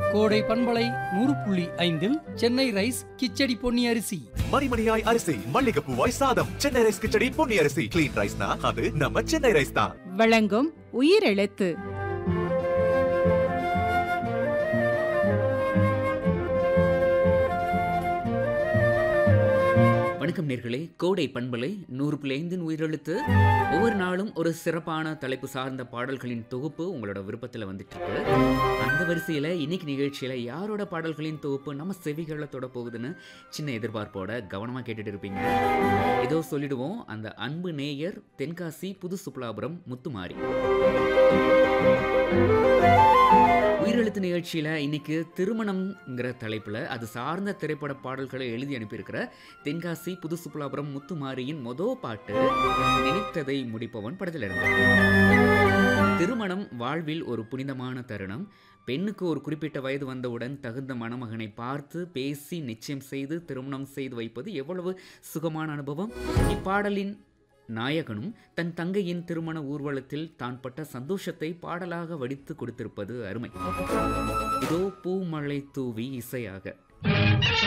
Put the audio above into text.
கோடை பண்பலை நூறு புள்ளி ஐந்தில் சென்னை ரைஸ் கிச்சடி பொன்னி அரிசி மணிமணியாய் அரிசி மல்லிகைப்பூவாய் சாதம் சென்னை ரைஸ் கிச்சடி பொன்னி அரிசி கிளீன் ரைஸ்னா அது நம்ம சென்னை ரைஸ் தான் வழங்கும் உயிரெழுத்து வணக்கம் நேர்களே கோடை பண்பலை நூறு புள்ளி ஐந்தின் உயிரெழுத்து ஒவ்வொரு நாளும் ஒரு சிறப்பான தலைப்பு சார்ந்த பாடல்களின் தொகுப்பு உங்களோட விருப்பத்தில் வந்துட்டு இருக்கு அந்த வரிசையில் இன்னைக்கு நிகழ்ச்சியில் யாரோட பாடல்களின் தொகுப்பு நம்ம செவிகளை தொட போகுதுன்னு சின்ன எதிர்பார்ப்போட கவனமாக கேட்டுட்டு இருப்பீங்க ஏதோ சொல்லிடுவோம் அந்த அன்பு நேயர் தென்காசி புது சுப்புலாபுரம் முத்துமாரி உயிரெழுத்து நிகழ்ச்சியில் இன்னைக்கு திருமணம்ங்கிற தலைப்பில் அது சார்ந்த திரைப்பட பாடல்களை எழுதி அனுப்பியிருக்கிற தென்காசி புது சுப்புலாபுரம் முத்துமாரியின் மொதல் பாட்டு நினைத்ததை முடிப்பவன் படத்தில் இருந்து திருமணம் வாழ்வில் ஒரு புனிதமான தருணம் பெண்ணுக்கு ஒரு குறிப்பிட்ட வயது வந்தவுடன் தகுந்த மணமகனை பார்த்து பேசி நிச்சயம் செய்து திருமணம் செய்து வைப்பது எவ்வளவு சுகமான அனுபவம் இப்பாடலின் நாயகனும் தன் தங்கையின் திருமண ஊர்வலத்தில் தான் பட்ட சந்தோஷத்தை பாடலாக வடித்து கொடுத்திருப்பது அருமை இதோ பூமழை தூவி இசையாக